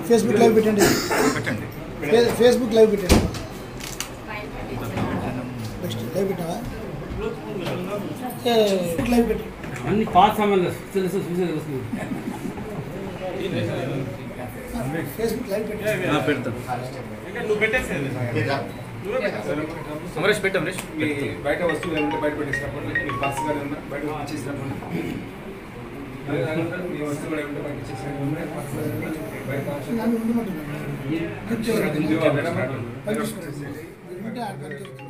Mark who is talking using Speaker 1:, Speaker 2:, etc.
Speaker 1: Facebook live పెట్టండి
Speaker 2: పెట్టండి
Speaker 1: ఫే- ఫేస్బుక్ లైవ్ పెట్టండి నెక్స్ట్ లైవ్ పెట్టావా ఏ, లైవ్ పెట్టండి
Speaker 3: అన్ని పాత సామాన్లు తెలుసు చూసే తెలుస్తుంది
Speaker 1: ఫేస్బుక్ లైవ్ పెట్టండి
Speaker 2: పెడతాం
Speaker 4: నువ్వు పెట్టేసేది
Speaker 2: అమరేష్ పెట్టు అమరేష్
Speaker 4: మీ బయట వస్తువులు ఏమంటే బయట పెట్టేసినప్పుడు మీ పర్స్ కానీ ఉన్నా బయట ఇచ్చేసినప్పుడు అదే కాకుండా మీ వస్తువులు కూడా ఏమంటే బయట ఇచ్చేసినప్పుడు పర్స్ కానీ ఉన్నా, బయట
Speaker 1: నన్ను ఉండమంటున్నాను
Speaker 4: ఇది ఇవ్వాలి, మేడం.
Speaker 1: పని చూసుకోండి. ఉంటే ఆడ పని చేస్తుంది.